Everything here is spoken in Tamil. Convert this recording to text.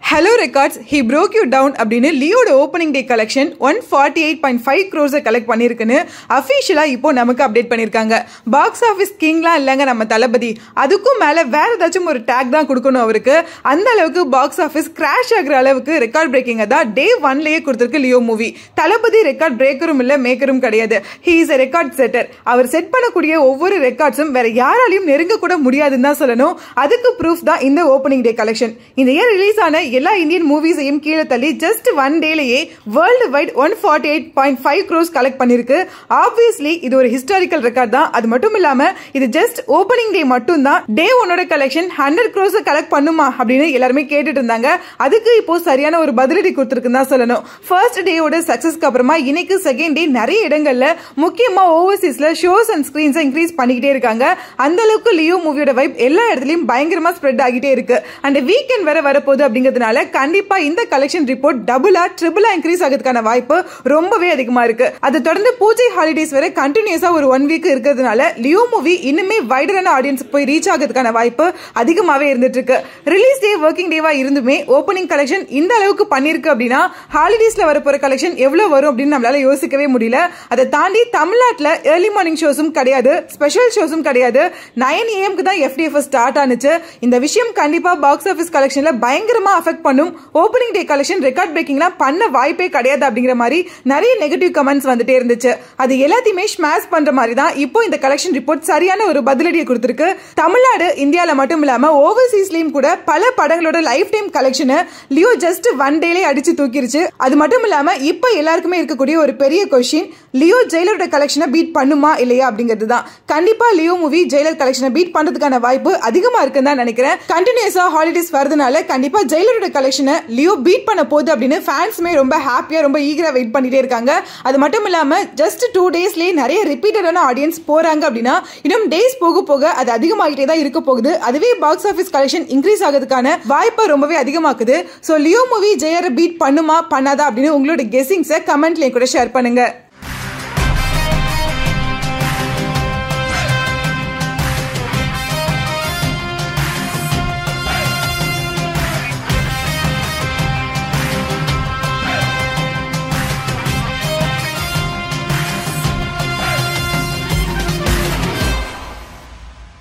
hello records he broke you down அப்படின்னு லியோட opening day collection one forty eight point five க்ரோஸை கலெக்ட் பண்ணியிருக்குன்னு அஃபிஷியலாக இப்போ நமக்கு அப்டேட் பண்ணியிருக்காங்க பாக்ஸ் ஆஃபீஸ் கிங்லாம் இல்லைங்க நம்ம தளபதி அதுக்கும் மேலே வேற ஏதாச்சும் ஒரு டேக் தான் கொடுக்கணும் அவருக்கு அந்த அளவுக்கு பாக்ஸ் ஆஃபீஸ் கிராஷ் ஆகுற அளவுக்கு ரெக்கார்ட் பிரேக்கிங்கை தான் டே ஒன்லேயே கொடுத்துருக்கு லியோ மூவி தளபதி ரெக்கார்ட் பிரேக்கரும் இல்லை மேக்கரும் கிடையாது he is a record setter அவர் செட் பண்ணக்கூடிய ஒவ்வொரு ரெக்கார்ட்ஸும் வேற யாராலையும் நெருங்க கூட முடியாதுன்னு தான் சொல்லணும் அதுக்கு ப்ரூஃப் தான் இந்த ஓப்பனிங் டே கலெக்ஷன் இந்த இயர் ரிலீஸ் ஆன எல்லா இந்தியன் மூவிஸையும் கீழே தள்ளி ஜஸ்ட் ஒன் டேலேயே world wide one forty eight point five gross collect பண்ணிருக்கு ஆப்வியஸ்லி இது ஒரு ஹிஸ்டாரிக்கல் ரெக்கார்ட் தான் அது மட்டும் இல்லாம இது ஜஸ்ட் ஓப்பனிங் டே மட்டும் தான் டே ஒன்னோட கலெக்ஷன் ஹண்ட்ரட் க்ரோஸ் கலெக்ட் பண்ணுமா அப்படின்னு எல்லாருமே கேட்டுட்டு இருந்தாங்க அதுக்கு இப்போ சரியான ஒரு பதிலடி கொடுத்துருக்குன்னு தான் சொல்லணும் ஃபர்ஸ்ட் டேயோட சக்சஸ்க்கு அப்புறமா இன்னைக்கு செகண்ட் டே நிறைய இடங்கள்ல முக்கியமா ஓவர்சீஸ்ல ஷோஸ் அண்ட் ஸ்கிரீன்ஸை இன்க்ரீஸ் பண்ணிக்கிட்டே இருக்காங்க அந்த அளவுக்கு லியோ மூவியோட வைப் எல்லா இடத்துலயும் பயங்கரமா ஸ்ப்ரெட் ஆகிட்டே இருக்கு அண்ட் வீக்கெண்ட் வேற வரப்போகுது அப்படிங்கிறதுனால கண்டிப்பா இந்த கலெக்ஷன் ரிப்போர்ட் டபுளா ட்ரிபிளா இன்க்ரீஸ் ஆகிறதுக்கான வாய்ப்பு ரொம்பவே அதிகமா இருக்கு அது தொடர்ந்து பூஜை ஹாலிடேஸ் வரை கண்டினியூஸா ஒரு ஒன் வீக் இருக்கிறதுனால லியோ மூவி இன்னுமே வைடரான ஆடியன்ஸ்க்கு போய் ரீச் ஆகிறதுக்கான வாய்ப்பு அதிகமாவே இருந்துட்டு இருக்கு ரிலீஸ் டே ஒர்க்கிங் டேவா இருந்துமே ஓப்பனிங் கலெக்ஷன் இந்த அளவுக்கு பண்ணிருக்கு அப்படின்னா ஹாலிடேஸ்ல வரப்போற கலெக்ஷன் எவ்வளவு வரும் அப்படின்னு நம்மளால யோசிக்கவே முடியல அதை தாண்டி தமிழ்நாட்டில் ஏர்லி மார்னிங் ஷோஸும் கிடையாது ஸ்பெஷல் ஷோஸும் கிடையாது நைன் ஏஎம்க்கு தான் எஃப்டிஎஃப் ஸ்டார்ட் ஆனிச்சு இந்த விஷயம் கண்டிப்பா பாக்ஸ் ஆஃபீஸ் கலெக்ஷன்ல பயங்கரமா அஃபெக்ட் பண்ணும் ஓப்பனிங் டே கலெக்ஷன் ரெக்கார்ட் பிரேக்கிங்லாம் பண்ண வாய்ப்பே கிடையாது அப்படிங்கிற மாதிரி நிறைய நெகட்டிவ் கமெண்ட்ஸ் வந்துட்டே இருந்துச்சு அது எல்லாத்தையுமே ஸ்மாஷ் பண்ற மாதிரி தான் இப்போ இந்த கலெக்ஷன் ரிப்போர்ட் சரியான ஒரு பதிலடியை கொடுத்திருக்கு தமிழ்நாடு இந்தியால மட்டும் இல்லாம ஓவர்சீஸ்லயும் கூட பல படங்களோட லைஃப் டைம் கலெக்ஷனை லியோ ஜஸ்ட் ஒன் டேலே அடிச்சு தூக்கிருச்சு அது மட்டும் இல்லாம இப்ப எல்லாருக்குமே இருக்கக்கூடிய ஒரு பெரிய கொஸ்டின் லியோ ஜெயிலரோட கலெக்ஷனை பீட் பண்ணுமா இல்லையா அப்படிங்கிறது தான் கண்டிப்பா லியோ மூவி ஜெயிலர் கலெக்ஷனை பீட் பண்றதுக்கான வாய்ப்பு அதிகமா இருக்குன்னு தான் நினைக்கிறேன் கண்டினியூஸா ஹாலிடேஸ் வரதுனால கண்டிப்பா ஜெயிலரோட கலெக்ஷனை லியோ பீட் பண்ண போகுது அப்படின்னு ஃபேன்ஸுமே ரொம்ப ஹாப்பியா ரொம்ப ஈகரா வெயிட் பண்ணிட்டே இருக்காங்க அது மட்டும் இல்லாம ஜஸ்ட் டூ டேஸ்லயே நிறைய ரிப்பீட்டடான ஆடியன்ஸ் போறாங்க அப்படின்னா இன்னும் டேஸ் போக போக அது அதிகமாகிட்டே தான் இருக்க போகுது அதுவே பாக்ஸ் ஆஃபீஸ் கலெக்ஷன் இன்க்ரீஸ் ஆகிறதுக்கான வாய்ப்பை ரொம்பவே அதிகமாக்குது ஸோ லியோ மூவி ஜெயரை பீட் பண்ணுமா பண்ணாதா அப்படின்னு உங்களோட கெஸிங்ஸை கமெண்ட்லேயே கூட ஷேர் பண்ணுங்க